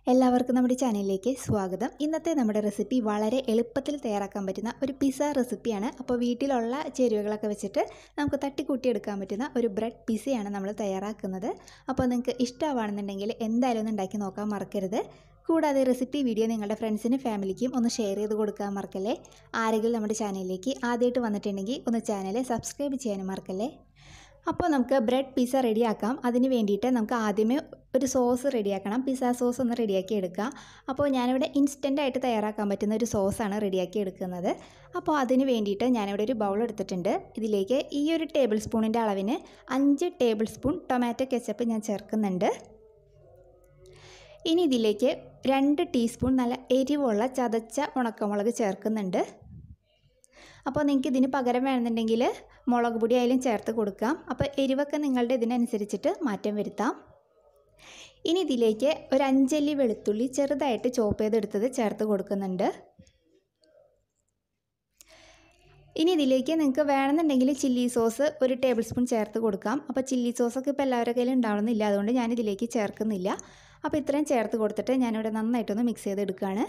എല്ലാവർക്കും നമ്മുടെ ചാനലിലേക്ക് സ്വാഗതം ഇന്നത്തെ നമ്മുടെ റെസിപ്പി വളരെ എളുപ്പത്തിൽ തയ്യാറാക്കാൻ പറ്റുന്ന ഒരു പിസ്സ റെസിപ്പിയാണ് അപ്പോൾ വീട്ടിലുള്ള ചേരുവകളൊക്കെ വെച്ചിട്ട് നമുക്ക് തട്ടിക്കൂട്ടി എടുക്കാൻ പറ്റുന്ന ഒരു ബ്രെഡ് പിസയാണ് നമ്മൾ തയ്യാറാക്കുന്നത് അപ്പോൾ നിങ്ങൾക്ക് ഇഷ്ടമാണെന്നുണ്ടെങ്കിൽ എന്തായാലും ഒന്ന് ഉണ്ടാക്കി നോക്കാൻ മറക്കരുത് കൂടാതെ റെസിപ്പി വീഡിയോ നിങ്ങളുടെ ഫ്രണ്ട്സിനും ഫാമിലിക്കും ഒന്ന് ഷെയർ ചെയ്ത് കൊടുക്കാൻ മറക്കല്ലേ ആരെങ്കിലും നമ്മുടെ ചാനലിലേക്ക് ആദ്യമായിട്ട് വന്നിട്ടുണ്ടെങ്കിൽ ഒന്ന് ചാനൽ സബ്സ്ക്രൈബ് ചെയ്യാനും മറക്കല്ലേ അപ്പോൾ നമുക്ക് ബ്രെഡ് പിസ്സ റെഡിയാക്കാം അതിന് വേണ്ടിയിട്ട് നമുക്ക് ആദ്യമേ ഒരു സോസ് റെഡിയാക്കണം പിസ്സ സോസ് ഒന്ന് റെഡിയാക്കി എടുക്കുക അപ്പോൾ ഞാനിവിടെ ഇൻസ്റ്റൻ്റ് ആയിട്ട് തയ്യാറാക്കാൻ പറ്റുന്ന ഒരു സോസാണ് റെഡിയാക്കി എടുക്കുന്നത് അപ്പോൾ അതിന് വേണ്ടിയിട്ട് ഞാനിവിടെ ഒരു ബൗൾ എടുത്തിട്ടുണ്ട് ഇതിലേക്ക് ഈ ഒരു ടേബിൾ സ്പൂണിൻ്റെ അളവിന് അഞ്ച് ടേബിൾ സ്പൂൺ ടൊമാറ്റോ കെച്ചപ്പ് ഞാൻ ചേർക്കുന്നുണ്ട് ഇനി ഇതിലേക്ക് രണ്ട് ടീസ്പൂൺ നല്ല എരിവുള്ള ചതച്ച ഉണക്കമുളക് ചേർക്കുന്നുണ്ട് അപ്പോൾ നിങ്ങൾക്ക് ഇതിന് പകരം വേണമെന്നുണ്ടെങ്കിൽ മുളക് പൊടി ആയാലും ചേർത്ത് കൊടുക്കാം അപ്പോൾ എരിവൊക്കെ നിങ്ങളുടെ ഇതിനനുസരിച്ചിട്ട് മാറ്റം വരുത്താം ഇനി ഇതിലേക്ക് ഒരു അഞ്ചല്ലി വെളുത്തുള്ളി ചെറുതായിട്ട് ചോപ്പ് ചെയ്തെടുത്തത് ചേർത്ത് കൊടുക്കുന്നുണ്ട് ഇനി ഇതിലേക്ക് നിങ്ങൾക്ക് വേണമെന്നുണ്ടെങ്കിൽ ചില്ലി സോസ് ഒരു ടേബിൾ സ്പൂൺ ചേർത്ത് കൊടുക്കാം അപ്പോൾ ചില്ലി സോസൊക്കെ ഇപ്പോൾ എല്ലാവരുടെ കയ്യിലും ഉണ്ടാവണമെന്നില്ല അതുകൊണ്ട് ഞാൻ ഇതിലേക്ക് ചേർക്കുന്നില്ല അപ്പോൾ ഇത്രയും ചേർത്ത് കൊടുത്തിട്ട് ഞാനിവിടെ നന്നായിട്ടൊന്ന് മിക്സ് ചെയ്തെടുക്കുകയാണ്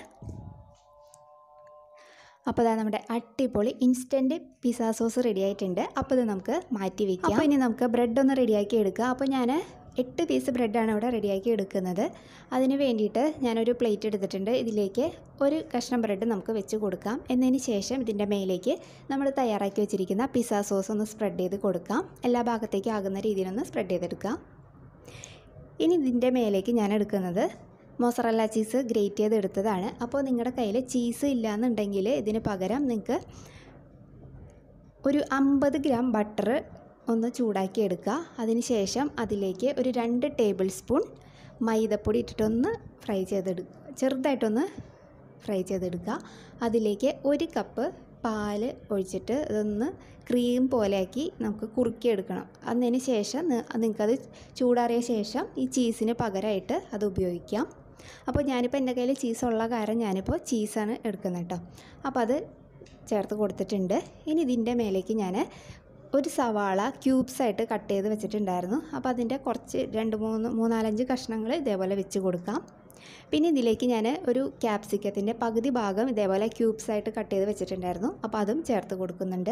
അപ്പോൾ അതാ നമ്മുടെ അടിപൊളി ഇൻസ്റ്റൻറ്റ് പിസ്സ സോസ് റെഡി ആയിട്ടുണ്ട് അപ്പോൾ ഇത് നമുക്ക് മാറ്റി വയ്ക്കാം അപ്പോൾ ഇനി നമുക്ക് ബ്രെഡ് ഒന്ന് റെഡിയാക്കി എടുക്കുക അപ്പോൾ ഞാൻ എട്ട് പീസ് ബ്രെഡാണ് ഇവിടെ റെഡിയാക്കി എടുക്കുന്നത് അതിന് വേണ്ടിയിട്ട് ഞാനൊരു പ്ലേറ്റ് എടുത്തിട്ടുണ്ട് ഇതിലേക്ക് ഒരു കഷ്ണം ബ്രെഡ് നമുക്ക് വെച്ച് കൊടുക്കാം എന്നതിന് ശേഷം ഇതിൻ്റെ മേലേക്ക് നമ്മൾ തയ്യാറാക്കി വെച്ചിരിക്കുന്ന പിസ്സ സോസ് ഒന്ന് സ്പ്രെഡ് ചെയ്ത് കൊടുക്കാം എല്ലാ ഭാഗത്തേക്കും ആകുന്ന രീതിയിലൊന്ന് സ്പ്രെഡ് ചെയ്തെടുക്കാം ഇനി ഇതിൻ്റെ മേലേക്ക് ഞാൻ എടുക്കുന്നത് മൊസറല്ല ചീസ് ഗ്രേറ്റ് ചെയ്ത് എടുത്തതാണ് അപ്പോൾ നിങ്ങളുടെ കയ്യിൽ ചീസ് ഇല്ലയെന്നുണ്ടെങ്കിൽ ഇതിന് പകരം നിങ്ങൾക്ക് ഒരു അമ്പത് ഗ്രാം ബട്ടർ ഒന്ന് ചൂടാക്കി എടുക്കുക അതിന് ശേഷം അതിലേക്ക് ഒരു രണ്ട് ടേബിൾ സ്പൂൺ മൈദപ്പൊടി ഇട്ടിട്ടൊന്ന് ഫ്രൈ ചെയ്തെടുക്കുക ചെറുതായിട്ടൊന്ന് ഫ്രൈ ചെയ്തെടുക്കുക അതിലേക്ക് ഒരു കപ്പ് പാല് ഒഴിച്ചിട്ട് ഇതൊന്ന് ക്രീം പോലെയാക്കി നമുക്ക് കുറുക്കിയെടുക്കണം അതിന് ശേഷം നിങ്ങൾക്കത് ചൂടാറിയ ശേഷം ഈ ചീസിന് പകരമായിട്ട് അത് ഉപയോഗിക്കാം അപ്പോൾ ഞാനിപ്പോൾ എൻ്റെ കയ്യിൽ ചീസുള്ള കാരണം ഞാനിപ്പോൾ ചീസാണ് എടുക്കുന്നത് കേട്ടോ അപ്പോൾ അത് ചേർത്ത് കൊടുത്തിട്ടുണ്ട് ഇനി ഇതിൻ്റെ മേലേക്ക് ഞാൻ ഒരു സവാള ക്യൂബ്സ് ആയിട്ട് കട്ട് ചെയ്ത് വെച്ചിട്ടുണ്ടായിരുന്നു അപ്പോൾ അതിൻ്റെ കുറച്ച് രണ്ട് മൂന്ന് മൂന്നാലഞ്ച് കഷ്ണങ്ങൾ ഇതേപോലെ വെച്ച് കൊടുക്കാം പിന്നെ ഇതിലേക്ക് ഞാൻ ഒരു ക്യാപ്സിക്കത്തിൻ്റെ പകുതി ഭാഗം ഇതേപോലെ ക്യൂബ്സ് ആയിട്ട് കട്ട് ചെയ്ത് വെച്ചിട്ടുണ്ടായിരുന്നു അപ്പോൾ അതും ചേർത്ത് കൊടുക്കുന്നുണ്ട്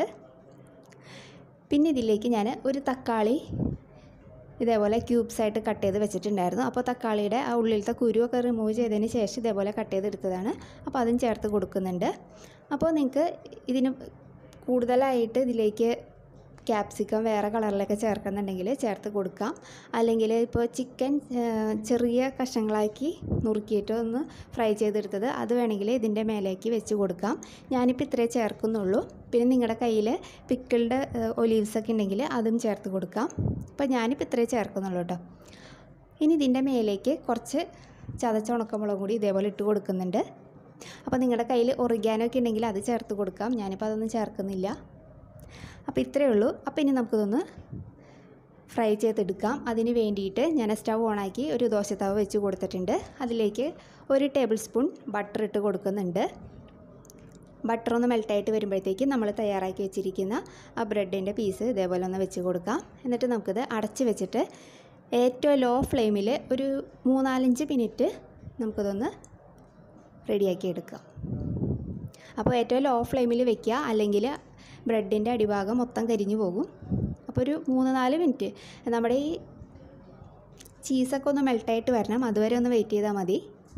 പിന്നെ ഇതിലേക്ക് ഞാൻ ഒരു തക്കാളി ഇതേപോലെ ക്യൂബ്സ് ആയിട്ട് കട്ട് ചെയ്ത് വെച്ചിട്ടുണ്ടായിരുന്നു അപ്പോൾ തക്കാളിയുടെ ആ ഉള്ളിലത്തെ കുരുവൊക്കെ റിമൂവ് ചെയ്തതിന് ശേഷം ഇതേപോലെ കട്ട് ചെയ്തെടുത്തതാണ് അപ്പോൾ അതും ചേർത്ത് കൊടുക്കുന്നുണ്ട് അപ്പോൾ നിങ്ങൾക്ക് ഇതിന് കൂടുതലായിട്ട് ഇതിലേക്ക് ക്യാപ്സിക്കം വേറെ കളറിലൊക്കെ ചേർക്കുന്നുണ്ടെങ്കിൽ ചേർത്ത് കൊടുക്കാം അല്ലെങ്കിൽ ഇപ്പോൾ ചിക്കൻ ചെറിയ കഷ്ണങ്ങളാക്കി നുറുക്കിയിട്ട് ഒന്ന് ഫ്രൈ ചെയ്തെടുത്തത് അത് വേണമെങ്കിൽ ഇതിൻ്റെ മേലേക്ക് വെച്ച് കൊടുക്കാം ഞാനിപ്പോൾ ഇത്രേ ചേർക്കുന്നുള്ളൂ പിന്നെ നിങ്ങളുടെ കയ്യിൽ പിക്കിൾഡ് ഒലീവ്സ് ഒക്കെ ഉണ്ടെങ്കിൽ അതും ചേർത്ത് കൊടുക്കാം അപ്പോൾ ഞാനിപ്പോൾ ഇത്രേ ചേർക്കുന്നുള്ളൂ കേട്ടോ ഇനി ഇതിൻ്റെ മേലേക്ക് കുറച്ച് ചതച്ച ഉണക്കമുളക് കൂടി ഇതേപോലെ ഇട്ട് കൊടുക്കുന്നുണ്ട് അപ്പോൾ നിങ്ങളുടെ കയ്യിൽ ഒറിഗാനോ ഒക്കെ ഉണ്ടെങ്കിൽ അത് ചേർത്ത് കൊടുക്കാം ഞാനിപ്പോൾ അതൊന്നും ചേർക്കുന്നില്ല അപ്പോൾ ഇത്രയേ ഉള്ളൂ അപ്പോൾ ഇനി നമുക്കിതൊന്ന് ഫ്രൈ ചെയ്തെടുക്കാം അതിന് വേണ്ടിയിട്ട് ഞാൻ സ്റ്റവ് ഓണാക്കി ഒരു ദോശത്തവ വെച്ച് കൊടുത്തിട്ടുണ്ട് അതിലേക്ക് ഒരു ടേബിൾ സ്പൂൺ ബട്ടർ ഇട്ട് കൊടുക്കുന്നുണ്ട് ബട്ടർ ഒന്ന് മെൽട്ടായിട്ട് വരുമ്പോഴത്തേക്കും നമ്മൾ തയ്യാറാക്കി വെച്ചിരിക്കുന്ന ആ ബ്രെഡിൻ്റെ പീസ് ഇതേപോലെ ഒന്ന് വെച്ച് കൊടുക്കാം എന്നിട്ട് നമുക്കിത് അടച്ച് വെച്ചിട്ട് ഏറ്റവും ലോ ഫ്ലെയിമിൽ ഒരു മൂന്നാലഞ്ച് മിനിറ്റ് നമുക്കിതൊന്ന് റെഡിയാക്കി എടുക്കാം അപ്പോൾ ഏറ്റവും ലോ ഫ്ലെയിമിൽ വെക്കുക അല്ലെങ്കിൽ ബ്രെഡിൻ്റെ അടിഭാഗം മൊത്തം കരിഞ്ഞു പോകും അപ്പോൾ ഒരു മൂന്ന് നാല് മിനിറ്റ് നമ്മുടെ ഈ ചീസൊക്കെ ഒന്ന് മെൽട്ടായിട്ട് വരണം അതുവരെ ഒന്ന് വെയിറ്റ് ചെയ്താൽ മതി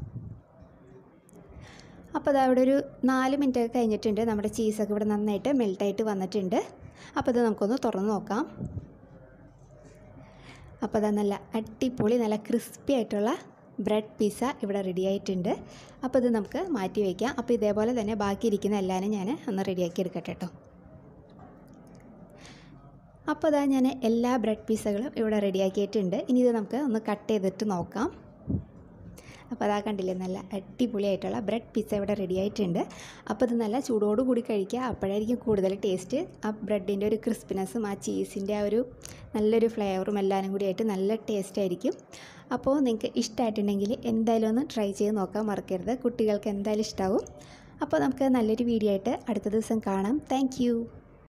അപ്പോൾ അത് അവിടെ ഒരു നാല് മിനിറ്റ് ഒക്കെ കഴിഞ്ഞിട്ടുണ്ട് നമ്മുടെ ചീസൊക്കെ ഇവിടെ നന്നായിട്ട് മെൽട്ടായിട്ട് വന്നിട്ടുണ്ട് അപ്പോൾ ഇത് നമുക്കൊന്ന് തുറന്ന് നോക്കാം അപ്പോൾ അത് നല്ല അടിപൊളി നല്ല ക്രിസ്പി ആയിട്ടുള്ള ബ്രെഡ് പിസ്സ ഇവിടെ റെഡി ആയിട്ടുണ്ട് അപ്പോൾ ഇത് നമുക്ക് മാറ്റി വയ്ക്കാം അപ്പോൾ ഇതേപോലെ തന്നെ ബാക്കി ഇരിക്കുന്ന എല്ലാവരും ഞാൻ ഒന്ന് റെഡിയാക്കി എടുക്കട്ടെ കേട്ടോ അപ്പോൾ അതാ ഞാൻ എല്ലാ ബ്രെഡ് പീസകളും ഇവിടെ റെഡിയാക്കിയിട്ടുണ്ട് ഇനി ഇത് നമുക്ക് ഒന്ന് കട്ട് ചെയ്തിട്ട് നോക്കാം അപ്പോൾ അതാ കണ്ടില്ലേ നല്ല അടിപൊളിയായിട്ടുള്ള ബ്രെഡ് പിസ്സ ഇവിടെ റെഡി ആയിട്ടുണ്ട് അപ്പോൾ ഇത് നല്ല ചൂടോടുകൂടി കഴിക്കുക അപ്പോഴായിരിക്കും കൂടുതൽ ടേസ്റ്റ് ആ ബ്രെഡിൻ്റെ ഒരു ക്രിസ്പിനെസ്സും ആ ചീസിൻ്റെ ആ ഒരു നല്ലൊരു ഫ്ലേവറും എല്ലാവരും കൂടി ആയിട്ട് നല്ല ടേസ്റ്റ് ആയിരിക്കും അപ്പോൾ നിങ്ങൾക്ക് ഇഷ്ടമായിട്ടുണ്ടെങ്കിൽ എന്തായാലും ഒന്ന് ട്രൈ ചെയ്ത് നോക്കാൻ മറക്കരുത് കുട്ടികൾക്ക് എന്തായാലും ഇഷ്ടമാവും അപ്പോൾ നമുക്ക് നല്ലൊരു വീഡിയോ ആയിട്ട് അടുത്ത ദിവസം കാണാം താങ്ക്